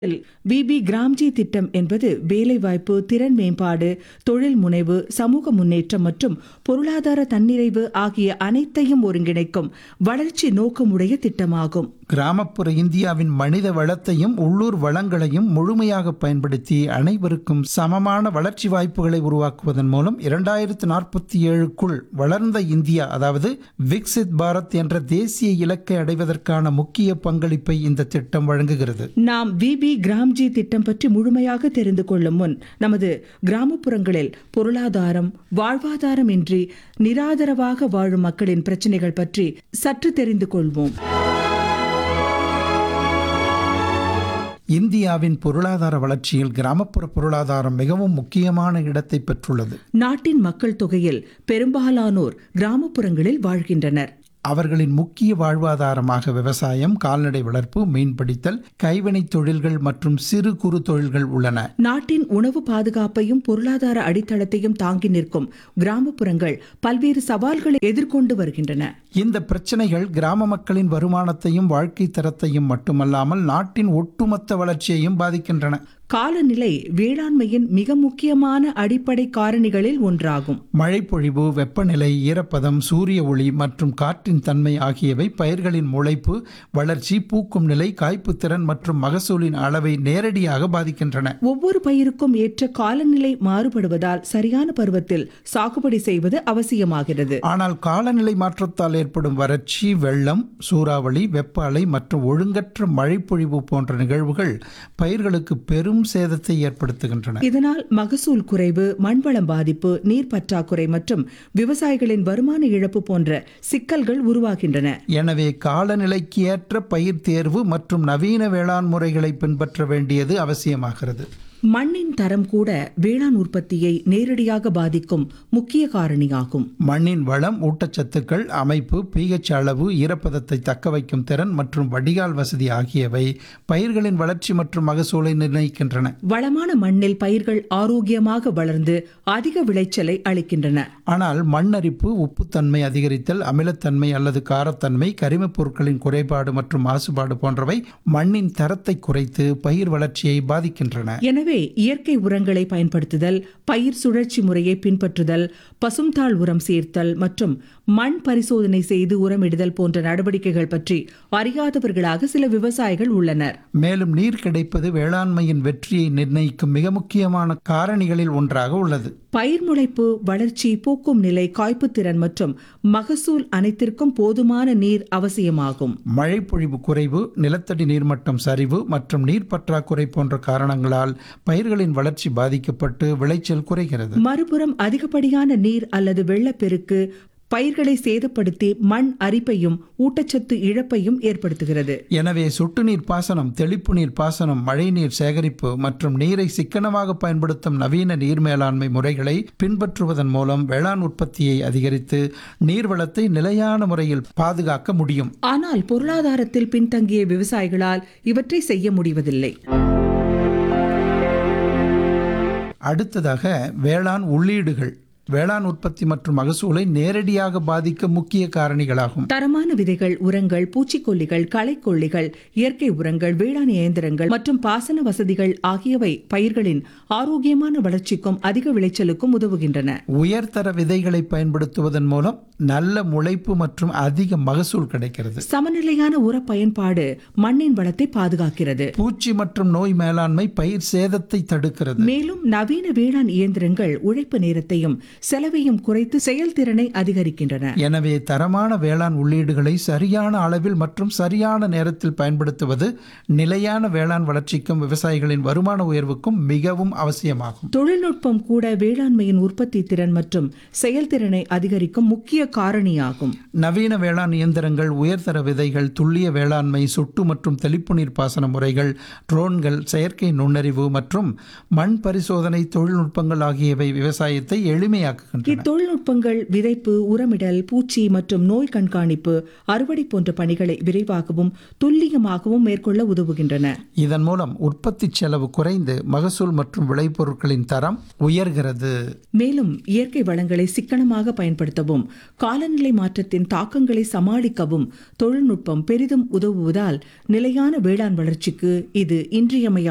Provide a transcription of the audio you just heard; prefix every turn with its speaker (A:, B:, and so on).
A: VP கிராம்ஜி திட்டம் என்பது வேலைவாய்ப்பு திறன் மேம்பாடு தொழில் முனைவு சமூக முன்னேற்றம் மற்றும் பொருளாதார தன்னிறைவு ஆகிய அனைத்தையும் ஒருங்கிணைக்கும் வளர்ச்சி நோக்கமுடைய திட்டமாகும்
B: கிராமப்புற இந்தியாவின் மனித வளத்தையும் உள்ளூர் வளங்களையும் முழுமையாக பயன்படுத்தி அனைவருக்கும் சமமான வளர்ச்சி வாய்ப்புகளை உருவாக்குவதன் மூலம் இரண்டாயிரத்து நாற்பத்தி ஏழுக்குள் வளர்ந்த இந்தியா அதாவது விக்சித் பாரத் என்ற தேசிய இலக்கை அடைவதற்கான முக்கிய பங்களிப்பை இந்த திட்டம் வழங்குகிறது
A: நாம் விபி கிராம்ஜி திட்டம் பற்றி முழுமையாக தெரிந்து கொள்ளும் முன் நமது கிராமப்புறங்களில் பொருளாதாரம் வாழ்வாதாரம் இன்றி நிராதரவாக வாழும் மக்களின் பிரச்சனைகள் பற்றி சற்று தெரிந்து கொள்வோம்
B: இந்தியாவின் பொருளாதார வளர்ச்சியில் கிராமப்புற பொருளாதாரம் மிகவும் முக்கியமான இடத்தை பெற்றுள்ளது
A: நாட்டின் மக்கள் தொகையில் பெரும்பாலானோர் கிராமப்புறங்களில் வாழ்கின்றனர்
B: அவர்களின் முக்கிய வாழ்வாதாரமாக விவசாயம் கால்நடை வளர்ப்பு மீன்பிடித்தல் கைவினைத் தொழில்கள் மற்றும் சிறு குறு தொழில்கள் உள்ளன
A: நாட்டின் உணவு பாதுகாப்பையும் பொருளாதார அடித்தளத்தையும் தாங்கி நிற்கும் கிராமப்புறங்கள் பல்வேறு சவால்களை எதிர்கொண்டு வருகின்றன
B: இந்த பிரச்சனைகள் கிராம மக்களின் வருமானத்தையும் வாழ்க்கை தரத்தையும் மட்டுமல்லாமல் நாட்டின் ஒட்டுமொத்த வளர்ச்சியையும் பாதிக்கின்றன
A: காலநிலை வேளாண்மையின் மிக முக்கியமான அடிப்படை காரணிகளில் ஒன்றாகும்
B: மழைப்பொழிவு வெப்பநிலை ஈரப்பதம் சூரிய ஒளி மற்றும் காற்றின் தன்மை ஆகியவை பயிர்களின் முளைப்பு வளர்ச்சி பூக்கும் நிலை காய்ப்பு திறன் மற்றும் மகசூலின் அளவை நேரடியாக பாதிக்கின்றன
A: ஒவ்வொரு பயிருக்கும் ஏற்ற காலநிலை மாறுபடுவதால் சரியான பருவத்தில் சாகுபடி செய்வது அவசியமாகிறது
B: ஆனால் காலநிலை மாற்றத்தால் ஏற்படும் வறட்சி வெள்ளம் சூறாவளி வெப்ப அலை மற்றும் ஒழுங்கற்ற மழைப்பொழிவு போன்ற நிகழ்வுகள் பயிர்களுக்கு பெரும் சேதத்தை ஏற்படுத்துகின்றன
A: இதனால் மகசூல் குறைவு மண்வளம் பாதிப்பு நீர் பற்றாக்குறை மற்றும் விவசாயிகளின் வருமான இழப்பு போன்ற சிக்கல்கள் உருவாகின்றன
B: எனவே காலநிலைக்கு ஏற்ற பயிர் தேர்வு மற்றும் நவீன வேளாண் முறைகளை பின்பற்ற வேண்டியது அவசியமாகிறது
A: மண்ணின் தரம் கூட வேளாண் உற்பத்தியை நேரடியாக பாதிக்கும் முக்கிய காரணியாகும்
B: மண்ணின் வளம் ஊட்டச்சத்துக்கள் அமைப்பு பிஹெச் அளவு ஈரப்பதத்தை தக்க வைக்கும் திறன் மற்றும் வடிகால் வசதி ஆகியவை பயிர்களின் வளர்ச்சி மற்றும் மகசூலை நிர்ணயிக்கின்றன
A: வளமான மண்ணில் பயிர்கள் ஆரோக்கியமாக வளர்ந்து அதிக விளைச்சலை அளிக்கின்றன
B: ஆனால் மண்ணரிப்பு உப்புத்தன்மை அதிகரித்தல் அமிலத்தன்மை அல்லது காரத்தன்மை கரிமப் பொருட்களின் குறைபாடு மற்றும் மாசுபாடு போன்றவை மண்ணின் தரத்தை குறைத்து பயிர் வளர்ச்சியை பாதிக்கின்றன
A: எனவே இயற்கை உரங்களை பயன்படுத்துதல் பயிர் சுழற்சி முறையை பின்பற்றுதல் பசும்தாள் உரம் சேர்த்தல் மற்றும் மண் பரிசோதனை செய்து உரமிடுதல் போன்ற நடவடிக்கைகள் பற்றி அறியாதவர்களாக சில விவசாயிகள் உள்ளனர்
B: மேலும் நீர் கிடைப்பது வேளாண்மையின் வெற்றியை நிர்ணயிக்கும் மிக முக்கியமான காரணிகளில் ஒன்றாக உள்ளது
A: பயிர் முளைப்பு வளர்ச்சி பூக்கும் நிலை காய்ப்புத் திறன் மற்றும் மகசூல் அனைத்திற்கும் போதுமான நீர் அவசியமாகும்
B: மழைப்பொழிவு குறைவு நிலத்தடி நீர்மட்டம் சரிவு மற்றும் நீர் பற்றாக்குறை போன்ற காரணங்களால் பயிர்களின் வளர்ச்சி பாதிக்கப்பட்டு விளைச்சல் குறைகிறது
A: மறுபுறம் அதிகப்படியான நீர் அல்லது வெள்ளப்பெருக்கு பயிர்களை சேதப்படுத்தி மண் அரிப்பையும் ஊட்டச்சத்து இழப்பையும் ஏற்படுத்துகிறது
B: எனவே சொட்டு நீர் பாசனம் தெளிப்பு நீர் பாசனம் மழைநீர் சேகரிப்பு மற்றும் நீரை சிக்கனமாக பயன்படுத்தும் நவீன நீர் மேலாண்மை முறைகளை பின்பற்றுவதன் மூலம் வேளாண் உற்பத்தியை அதிகரித்து நீர்வளத்தை நிலையான முறையில் பாதுகாக்க முடியும்
A: ஆனால் பொருளாதாரத்தில் பின்தங்கிய விவசாயிகளால் இவற்றை செய்ய முடிவதில்லை
B: அடுத்ததாக வேளாண் உள்ளீடுகள் வேளாண் உற்பத்தி மற்றும் மகசூலை நேரடியாக பாதிக்கும் முக்கிய காரணிகளாகும்
A: தரமான விதைகள் உரங்கள் பூச்சிக்கொல்லிகள் களைக்கொல்லிகள் இயற்கை உரங்கள் வேளாண் இயந்திரங்கள் மற்றும் பாசன வசதிகள் ஆகியவை பயிர்களின் ஆரோக்கியமான வளர்ச்சிக்கும் அதிக விளைச்சலுக்கும் உதவுகின்றன
B: உயர்தர விதைகளை பயன்படுத்துவதன் மூலம் நல்ல முளைப்பு மற்றும் அதிக மகசூல் கிடைக்கிறது
A: சமநிலையான உர பயன்பாடு மண்ணின் வளத்தை பாதுகாக்கிறது
B: பூச்சி மற்றும் நோய் மேலாண்மை பயிர் சேதத்தை தடுக்கிறது
A: மேலும் நவீன வேளாண் இயந்திரங்கள் உழைப்பு நேரத்தையும் செலவையும் குறைத்து செயல்திறனை அதிகரிக்கின்றன
B: எனவே தரமான வேளாண் உள்ளீடுகளை சரியான அளவில் மற்றும் சரியான நேரத்தில் பயன்படுத்துவது நிலையான வேளாண் வளர்ச்சிக்கும் விவசாயிகளின் வருமான உயர்வுக்கும் மிகவும் அவசியமாகும்
A: தொழில்நுட்பம் கூட வேளாண்மையின் உற்பத்தி திறன் மற்றும் செயல்திறனை அதிகரிக்கும் முக்கிய காரணியாகும்
B: நவீன வேளாண் இயந்திரங்கள் உயர்தர விதைகள் துல்லிய வேளாண்மை சொட்டு மற்றும் தெளிப்பு நீர் பாசன முறைகள் ட்ரோன்கள் செயற்கை நுண்ணறிவு மற்றும் மண் பரிசோதனை தொழில்நுட்பங்கள் ஆகியவை விவசாயத்தை எளிமையாக்குகின்றன
A: இத்தொழில்நுட்பங்கள் விதைப்பு உரமிடல் பூச்சி மற்றும் நோய் கண்காணிப்பு அறுவடை போன்ற பணிகளை விரைவாகவும் துல்லியமாகவும் மேற்கொள்ள உதவுகின்றன
B: இதன் மூலம் உற்பத்தி செலவு குறைந்து மகசூல் மற்றும் விளைபொருட்களின் தரம் உயர்கிறது
A: மேலும் இயற்கை வளங்களை சிக்கனமாக பயன்படுத்தவும் காலநிலை மாற்றத்தின் தாக்கங்களை சமாளிக்கவும் தொழில்நுட்பம் பெரிதும் உதவுவதால் நிலையான வேளாண் வளர்ச்சிக்கு இது இன்றியமையா